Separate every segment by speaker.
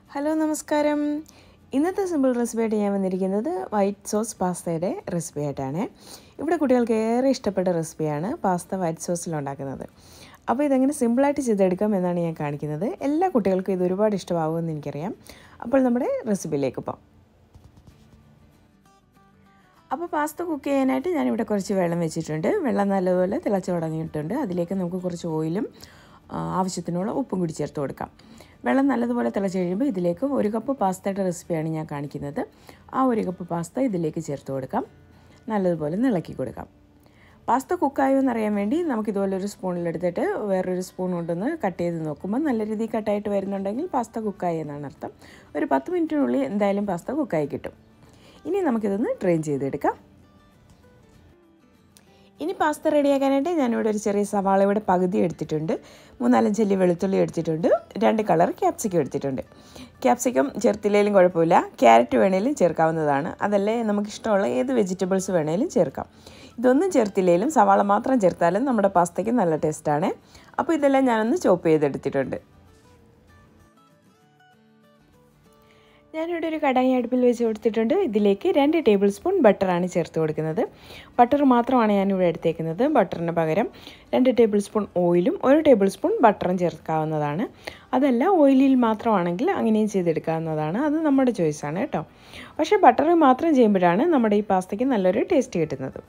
Speaker 1: hello നമസ്കാരം ഇന്നത്തെ simple recipe ആയിട്ട് ഞാൻ വന്നിരിക്കുന്നത് വൈറ്റ് സോസ് പാസ്തയുടെ റെസിപ്പി ആയിട്ടാണ് ഇവിടെ കുട്ടികൾക്ക് ഏറെ ഇഷ്ടപ്പെട്ട റെസിപ്പിയാണ് പാസ്ത വൈറ്റ് സോസിൽ ഉണ്ടാക്കുന്നത് അപ്പോൾ ഇതെങ്ങനെ സിമ്പിളായിട്ട് ചെയ്തെടുക്കാം എന്നാണ് ഞാൻ കാണിക്കുന്നത് എല്ലാ കുട്ടികൾക്കും ഇത് ഒരുപാട് ഇഷ്ടമാകുമെന്ന് എനിക്കറിയാം അപ്പോൾ നമ്മുടെ റെസിപ്പിയിലേക്ക് പോകാം അപ്പോൾ പാസ്ത കുക്ക് ചെയ്യാനായിട്ട് ഞാനിവിടെ കുറച്ച് വെള്ളം വെച്ചിട്ടുണ്ട് വെള്ളം നല്ലതുപോലെ തിളച്ച് തുടങ്ങിയിട്ടുണ്ട് അതിലേക്ക് നമുക്ക് കുറച്ച് ഓയിലും ആവശ്യത്തിനുള്ള ഉപ്പും കൂടി ചേർത്ത് കൊടുക്കാം വെള്ളം നല്ലതുപോലെ തിളച്ച് കഴിയുമ്പോൾ ഇതിലേക്ക് ഒരു കപ്പ് പാസ്തയുടെ റെസിപ്പിയാണ് ഞാൻ കാണിക്കുന്നത് ആ ഒരു കപ്പ് പാസ്ത ഇതിലേക്ക് ചേർത്ത് കൊടുക്കാം നല്ലതുപോലെ ഇളക്കി കൊടുക്കാം പാസ്ത കുക്കായോ എന്നറിയാൻ വേണ്ടി നമുക്കിതുപോലെ ഒരു സ്പൂണിലെടുത്തിട്ട് വേറൊരു സ്പൂൺ കൊണ്ടൊന്ന് കട്ട് ചെയ്ത് നോക്കുമ്പോൾ നല്ല രീതിയിൽ കട്ടായിട്ട് വരുന്നുണ്ടെങ്കിൽ പാസ്ത കുക്കായി എന്നാണ് അർത്ഥം ഒരു പത്ത് മിനിറ്റിനുള്ളിൽ എന്തായാലും പാസ്ത കുക്കായി കിട്ടും ഇനി നമുക്കിതൊന്ന് ഡ്രെയിൻ ചെയ്തെടുക്കാം ഇനി പാസ്ത റെഡിയാക്കാനായിട്ട് ഞാനിവിടെ ഒരു ചെറിയ സവാള ഇവിടെ പകുതി എടുത്തിട്ടുണ്ട് മൂന്നാലഞ്ചല്ലി വെളുത്തുള്ളി എടുത്തിട്ടുണ്ട് രണ്ട് കളർ ക്യാപ്സിക്കം എടുത്തിട്ടുണ്ട് ക്യാപ്സിക്കം ചേർത്തില്ലെങ്കിലും കുഴപ്പമില്ല ക്യാരറ്റ് വേണേലും ചേർക്കാവുന്നതാണ് അതല്ലേ നമുക്കിഷ്ടമുള്ള ഏത് വെജിറ്റബിൾസ് വേണേലും ചേർക്കാം ഇതൊന്നും ചേർത്തില്ലെങ്കിലും സവാള മാത്രം ചേർത്താലും നമ്മുടെ പാസ്തയ്ക്ക് നല്ല ടേസ്റ്റാണ് അപ്പോൾ ഇതെല്ലാം ഞാനൊന്ന് ചോപ്പ് ചെയ്തെടുത്തിട്ടുണ്ട് ഞാനിവിടെ ഒരു കടായി അടുപ്പിൽ വെച്ച് കൊടുത്തിട്ടുണ്ട് ഇതിലേക്ക് രണ്ട് ടേബിൾ സ്പൂൺ ബട്ടറാണ് ചേർത്ത് കൊടുക്കുന്നത് ബട്ടർ മാത്രമാണ് ഞാനിവിടെ എടുത്തേക്കുന്നത് ബട്ടറിന് പകരം രണ്ട് ടേബിൾ സ്പൂൺ ഓയിലും ഒരു ടേബിൾ സ്പൂൺ ബട്ടറും ചേർക്കാവുന്നതാണ് അതല്ല ഓയിലിൽ മാത്രമാണെങ്കിൽ അങ്ങനെയും ചെയ്തെടുക്കാവുന്നതാണ് അത് നമ്മുടെ ചോയ്സാണ് കേട്ടോ പക്ഷേ ബട്ടർ മാത്രം ചെയ്യുമ്പോഴാണ് നമ്മുടെ ഈ പാസ്തയ്ക്ക് നല്ലൊരു ടേസ്റ്റ് കിട്ടുന്നത്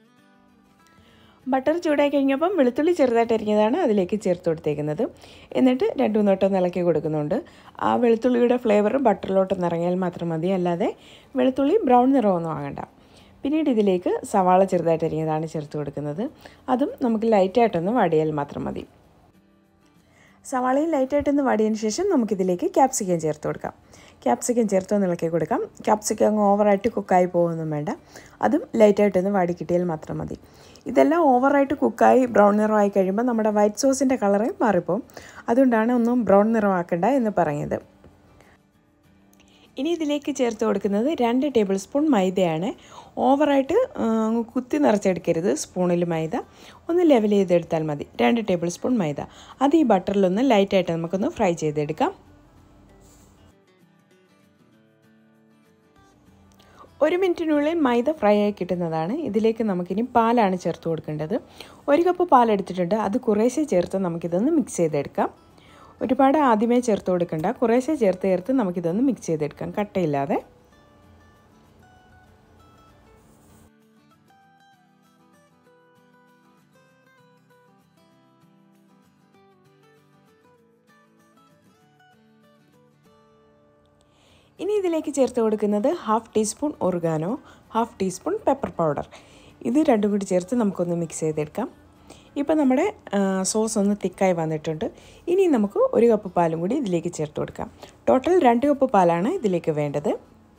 Speaker 1: ബട്ടർ ചൂടായി കഴിഞ്ഞപ്പം വെളുത്തുള്ളി ചെറുതായിട്ട് അരിഞ്ഞതാണ് അതിലേക്ക് ചേർത്ത് കൊടുത്തേക്കുന്നത് എന്നിട്ട് രണ്ട് മൂന്നോട്ടം ഇളക്കി കൊടുക്കുന്നുണ്ട് ആ വെളുത്തുള്ളിയുടെ ഫ്ലേവർ ബട്ടറിലോട്ടൊന്ന് ഇറങ്ങിയാൽ മാത്രം മതി അല്ലാതെ വെളുത്തുള്ളി ബ്രൗൺ നിറമൊന്നും ആകണ്ട പിന്നീട് ഇതിലേക്ക് സവാള ചെറുതായിട്ട് അരിഞ്ഞതാണ് ചേർത്ത് കൊടുക്കുന്നത് അതും നമുക്ക് ലൈറ്റായിട്ടൊന്ന് വാടിയാൽ മാത്രം മതി സവാളയും ലൈറ്റായിട്ടൊന്ന് വാടിയതിന് ശേഷം നമുക്കിതിലേക്ക് ക്യാപ്സിക്കം ചേർത്ത് കൊടുക്കാം ക്യാപ്സിക്കം ചേർത്തൊന്ന് ഇളക്കി കൊടുക്കാം ക്യാപ്സിക്കം അങ്ങ് ഓവറായിട്ട് കുക്കായി പോകുമൊന്നും വേണ്ട അതും ലൈറ്റായിട്ടൊന്ന് വാടി കിട്ടിയാൽ മാത്രം മതി ഇതെല്ലാം ഓവറായിട്ട് കുക്കായി ബ്രൗൺ നിറമായി കഴിയുമ്പോൾ നമ്മുടെ വൈറ്റ് സോസിൻ്റെ കളറ് മാറിപ്പോവും അതുകൊണ്ടാണ് ഒന്നും ബ്രൗൺ നിറമാക്കണ്ട എന്ന് പറയുന്നത് ഇനി ഇതിലേക്ക് ചേർത്ത് കൊടുക്കുന്നത് രണ്ട് ടേബിൾ സ്പൂൺ മൈദയാണ് ഓവറായിട്ട് കുത്തി നിറച്ചെടുക്കരുത് സ്പൂണിൽ മൈദ ഒന്ന് ലെവൽ ചെയ്തെടുത്താൽ മതി രണ്ട് ടേബിൾ സ്പൂൺ മൈദ അത് ഈ ബട്ടറിലൊന്ന് ലൈറ്റായിട്ട് നമുക്കൊന്ന് ഫ്രൈ ചെയ്തെടുക്കാം ഒരു മിനിറ്റിനുള്ളിൽ മൈദ ഫ്രൈ ആയി കിട്ടുന്നതാണ് ഇതിലേക്ക് നമുക്കിനി പാലാണ് ചേർത്ത് കൊടുക്കേണ്ടത് ഒരു കപ്പ് പാലെടുത്തിട്ടുണ്ട് അത് കുറേശ്ശെ ചേർത്ത് നമുക്കിതൊന്ന് മിക്സ് ചെയ്തെടുക്കാം ഒരുപാട് ആദ്യമേ ചേർത്ത് കൊടുക്കണ്ട കുറേശ്ശെ ചേർത്ത് ചേർത്ത് നമുക്കിതൊന്ന് മിക്സ് ചെയ്തെടുക്കാം കട്ടയില്ലാതെ ഇനി ഇതിലേക്ക് ചേർത്ത് കൊടുക്കുന്നത് half teaspoon oregano half teaspoon pepper powder ഇത് രണ്ടും കൂടി ചേർത്ത് നമുക്കൊന്ന് മിക്സ് ചെയ്തെടുക്കാം ഇപ്പോൾ നമ്മുടെ സോസ് ഒന്ന് തിക്കായി വന്നിട്ടുണ്ട് ഇനി നമുക്ക് ഒരു കപ്പ് പാലും കൂടി ഇതിലേക്ക് ചേർത്ത് കൊടുക്കാം ടോട്ടൽ രണ്ട് കപ്പ് പാലാണ് ഇതിലേക്ക് വേണ്ടത്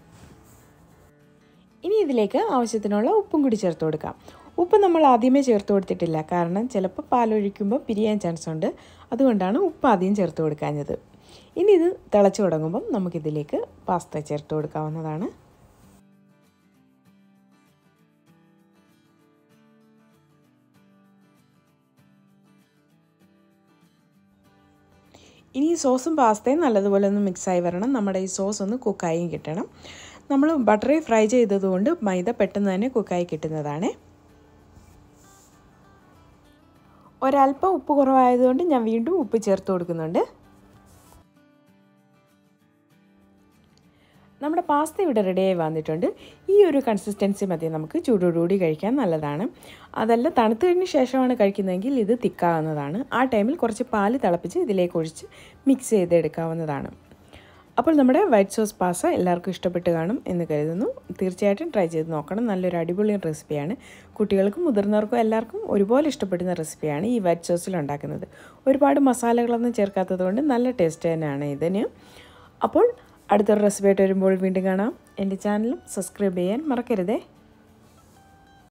Speaker 1: ഇനി ഇതിലേക്ക് ആവശ്യത്തിനുള്ള ഉപ്പും കൂടി ചേർത്ത് കൊടുക്കാം ഉപ്പ് നമ്മൾ ആദ്യമേ ചേർത്ത് കൊടുത്തിട്ടില്ല കാരണം ചിലപ്പോൾ പാലൊഴിക്കുമ്പോൾ പിരിയാൻ ചാൻസ് ഉണ്ട് അതുകൊണ്ടാണ് ഉപ്പ് ആദ്യം ചേർത്ത് കൊടുക്കാഞ്ഞത് ഇനി ഇത് തിളച്ച് തുടങ്ങുമ്പം നമുക്കിതിലേക്ക് പാസ്ത ചേർത്ത് കൊടുക്കാവുന്നതാണ് ഇനി ഈ സോസും പാസ്തയും നല്ലതുപോലെ ഒന്ന് മിക്സായി വരണം നമ്മുടെ ഈ സോസ് ഒന്ന് കുക്കായും കിട്ടണം നമ്മൾ ബട്ടറിൽ ഫ്രൈ ചെയ്തതുകൊണ്ട് മൈദ പെട്ടെന്ന് തന്നെ കുക്കായി കിട്ടുന്നതാണ് ഒരല്പം ഉപ്പ് കുറവായതുകൊണ്ട് ഞാൻ വീണ്ടും ഉപ്പ് ചേർത്ത് കൊടുക്കുന്നുണ്ട് നമ്മുടെ പാസ്ത ഇവിടെ റെഡിയായി വന്നിട്ടുണ്ട് ഈ ഒരു കൺസിസ്റ്റൻസി മതി നമുക്ക് ചൂടോടുകൂടി കഴിക്കാൻ നല്ലതാണ് അതല്ല തണുത്ത് കഴിഞ്ഞ ശേഷമാണ് കഴിക്കുന്നതെങ്കിൽ ഇത് തിക്കാവുന്നതാണ് ആ ടൈമിൽ കുറച്ച് പാല് തിളപ്പിച്ച് ഇതിലേക്ക് ഒഴിച്ച് മിക്സ് ചെയ്തെടുക്കാവുന്നതാണ് അപ്പോൾ നമ്മുടെ വൈറ്റ് സോസ് പാസ്ത എല്ലാവർക്കും ഇഷ്ടപ്പെട്ട് കാണും എന്ന് കരുതുന്നു തീർച്ചയായിട്ടും ട്രൈ ചെയ്ത് നോക്കണം നല്ലൊരു അടിപൊളി റെസിപ്പിയാണ് കുട്ടികൾക്കും മുതിർന്നവർക്കും എല്ലാവർക്കും ഒരുപോലെ ഇഷ്ടപ്പെടുന്ന റെസിപ്പിയാണ് ഈ വൈറ്റ് സോസിൽ ഉണ്ടാക്കുന്നത് ഒരുപാട് മസാലകളൊന്നും ചേർക്കാത്തത് കൊണ്ട് നല്ല ടേസ്റ്റ് തന്നെയാണ് ഇതിന് അപ്പോൾ അടുത്തൊരു റെസിപ്പി ആയിട്ട് വരുമ്പോൾ വീണ്ടും കാണാം എൻ്റെ ചാനലും സബ്സ്ക്രൈബ് ചെയ്യാൻ മറക്കരുതേ